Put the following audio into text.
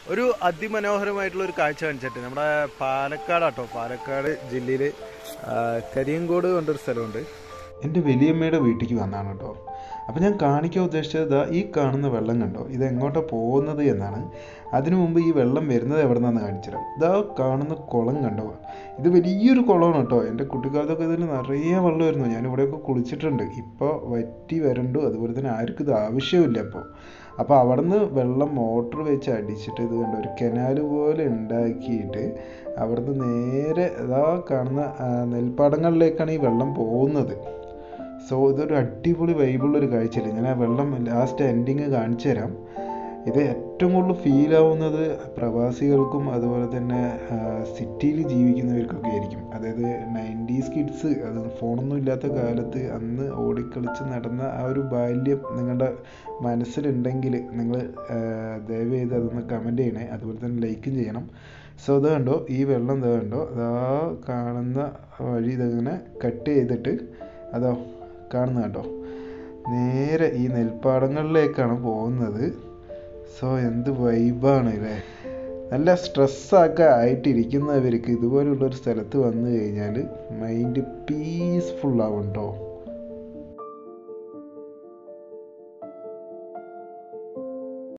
ഒരു അതിമനോഹരമായിട്ടുള്ള ഒരു കാഴ്ച കാണിച്ചിട്ട് നമ്മുടെ പാലക്കാടാട്ടോ പാലക്കാട് ജില്ലയിൽ കരിയങ്കോട് കൊണ്ടൊരു സ്ഥലമുണ്ട് എൻ്റെ വലിയമ്മയുടെ വീട്ടിലേക്ക് വന്നതാണ് കേട്ടോ അപ്പോൾ ഞാൻ കാണിക്കാൻ ഉദ്ദേശിച്ചത് ദാ ഈ കാണുന്ന വെള്ളം കണ്ടോ ഇത് എങ്ങോട്ടാണ് പോകുന്നത് എന്നാണ് അതിനു മുമ്പ് ഈ വെള്ളം വരുന്നത് എവിടെ നിന്നാന്ന് കാണിച്ചുതരാം ഇതാ കാണുന്ന കുളം കണ്ടോ ഇത് വലിയൊരു കുളമാണ് കേട്ടോ എൻ്റെ കുട്ടിക്കാലത്തൊക്കെ ഇതിൽ നിറയെ വെള്ളമായിരുന്നു ഞാൻ ഇവിടെയൊക്കെ കുളിച്ചിട്ടുണ്ട് ഇപ്പോൾ വറ്റി വരണ്ടു അതുപോലെ തന്നെ ആർക്കും ഇത് ആവശ്യമില്ല അപ്പോൾ അപ്പോൾ അവിടെ നിന്ന് വെള്ളം മോട്ടർ വെച്ച് അടിച്ചിട്ട് ഇത് കണ്ടോ ഒരു കനാല് പോലെ ഉണ്ടാക്കിയിട്ട് അവിടുന്ന് നേരെ ഇതാ കാണുന്ന ആ, നെൽപ്പാടങ്ങളിലേക്കാണ് ഈ വെള്ളം പോകുന്നത് സോ ഇതൊരു അടിപൊളി വൈബുള്ളൊരു കാഴ്ചയല്ലേ ഞാൻ ആ വെള്ളം ലാസ്റ്റ് എൻഡിങ് കാണിച്ചു തരാം ഇത് ഏറ്റവും കൂടുതൽ ഫീൽ ആവുന്നത് പ്രവാസികൾക്കും അതുപോലെ തന്നെ സിറ്റിയിൽ ജീവിക്കുന്നവർക്കൊക്കെ ആയിരിക്കും അതായത് നയൻറ്റീസ് കിഡ്സ് അത് ഫോണൊന്നും ഇല്ലാത്ത കാലത്ത് അന്ന് ഓടിക്കളിച്ച് നടന്ന ആ ഒരു ബാല്യം നിങ്ങളുടെ മനസ്സിലുണ്ടെങ്കിൽ നിങ്ങൾ ദയവ് ചെയ്ത് അതൊന്ന് കമൻറ്റ് ചെയ്യണേ അതുപോലെ തന്നെ ലൈക്കും ചെയ്യണം സോ ഇത് കണ്ടോ ഈ വെള്ളം ഇത് കണ്ടോ അതാ കാണുന്ന വഴി ഇതിങ്ങനെ കട്ട് ചെയ്തിട്ട് അതോ കാണുന്ന കണ്ടോ നേരെ ഈ നെൽപ്പാടങ്ങളിലേക്കാണ് പോകുന്നത് സോ എന്ത് വൈബാണ് അല്ലേ നല്ല സ്ട്രെസ്സൊക്കെ ആയിട്ടിരിക്കുന്നവർക്ക് ഇതുപോലുള്ളൊരു സ്ഥലത്ത് വന്നു കഴിഞ്ഞാൽ മൈൻഡ് പീസ്ഫുൾ ആവും കേട്ടോ